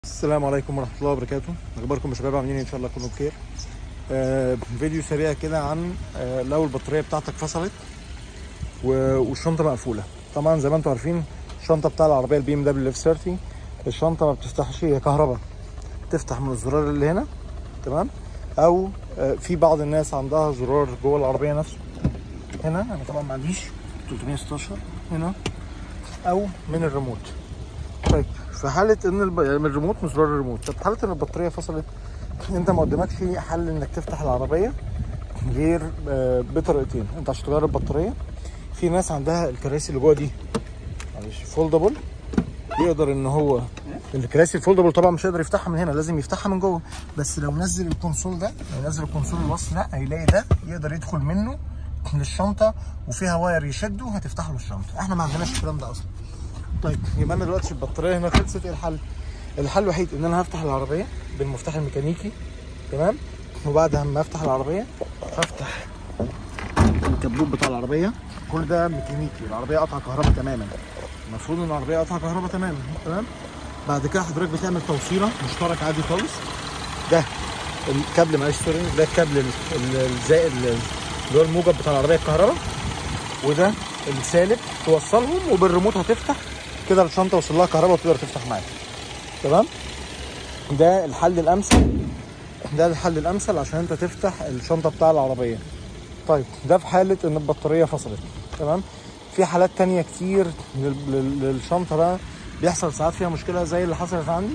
السلام عليكم ورحمة الله وبركاته أخباركم يا شباب عاملين إيه؟ إن شاء الله تكونوا بخير آه فيديو سريع كده عن آه لو البطارية بتاعتك فصلت و- والشنطة مقفولة طبعا زي ما انتم عارفين الشنطة بتاع العربية البي ام دبليو اف 30 الشنطة ما بتفتحش هي كهرباء تفتح من الزرار اللي هنا تمام أو آه في بعض الناس عندها زرار جوه العربية نفسه هنا أنا طبعا ما عنديش 316 هنا أو من الريموت طيب في حاله ان الب... يعني من الريموت مش زرار الريموت طب في حاله ان البطاريه فصلت انت ما قدامكش حل انك تفتح العربيه غير آه، بطريقتين انت عشان تغير البطاريه في ناس عندها الكراسي اللي جوه دي معلش فولدبل يقدر ان هو الكراسي الفولدبل طبعا مش هيقدر يفتحها من هنا لازم يفتحها من جوه بس لو نزل الكونسول ده لو نزل الكونسول الوصل لا هيلاقي ده يقدر يدخل منه للشنطه وفيها واير يشده هتفتح له الشنطه احنا ما عندناش الكلام ده اصلا طيب يبقى انا دلوقتي البطاريه هنا خلصت ايه الحل؟ الحل الوحيد ان انا هفتح العربيه بالمفتاح الميكانيكي تمام وبعد ما افتح العربيه هفتح الكبوت بتاع العربيه كل ده ميكانيكي العربيه قطع كهرباء تماما المفروض ان العربيه قطع كهرباء تماما تمام بعد كده حضرتك بتعمل توصيله مشترك عادي خالص ده الكابل معلش سوري ده الكابل ال- ال- الزائد اللي هو الموجب بتاع العربيه الكهرباء وده السالب توصلهم وبالريموت هتفتح كده الشنطه وصل لها كهرباء وتقدر تفتح معاك تمام ده الحل الامثل ده الحل الامثل عشان انت تفتح الشنطه بتاع العربيه طيب ده في حاله ان البطاريه فصلت تمام في حالات تانية كتير لل- لل- للشنطه بقى بيحصل ساعات فيها مشكله زي اللي حصلت عندي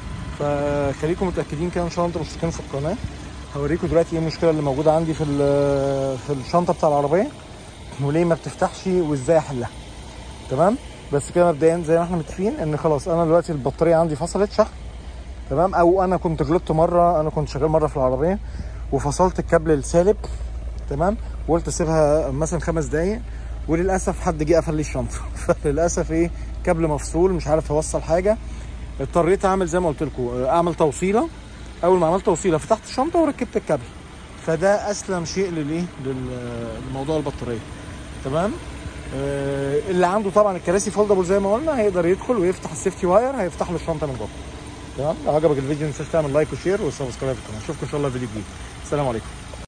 فخليكم متاكدين كده ان شاء الله انتم مشتركين في القناه هوريكم دلوقتي ايه المشكله اللي موجوده عندي في ال- في الشنطه بتاع العربيه وليه ما بتفتحش وازاي احلها تمام بس كده مبدئيا زي ما احنا متفقين ان خلاص انا دلوقتي البطاريه عندي فصلت شحن تمام او انا كنت غلطت مره انا كنت شغال مره في العربيه وفصلت الكابل السالب تمام وقلت اسيبها مثلا خمس دقايق وللاسف حد جه قفل لي الشنطه فللاسف ايه كابل مفصول مش عارف اوصل حاجه اضطريت اعمل زي ما قلت لكم اعمل توصيله اول ما عملت توصيله فتحت الشنطه وركبت الكابل فده اسلم شيء للايه لل- لموضوع البطاريه تمام آه، اللي عنده طبعا الكراسي فولدبل زي ما قلنا هيقدر يدخل ويفتح السيفتي واير هيفتح له الشنطه من جوه تمام لو عجبك الفيديو ما تنساش تعمل لايك وشير وسبسكرايب في القناه اشوفكم ان شاء الله في فيديو جديد السلام عليكم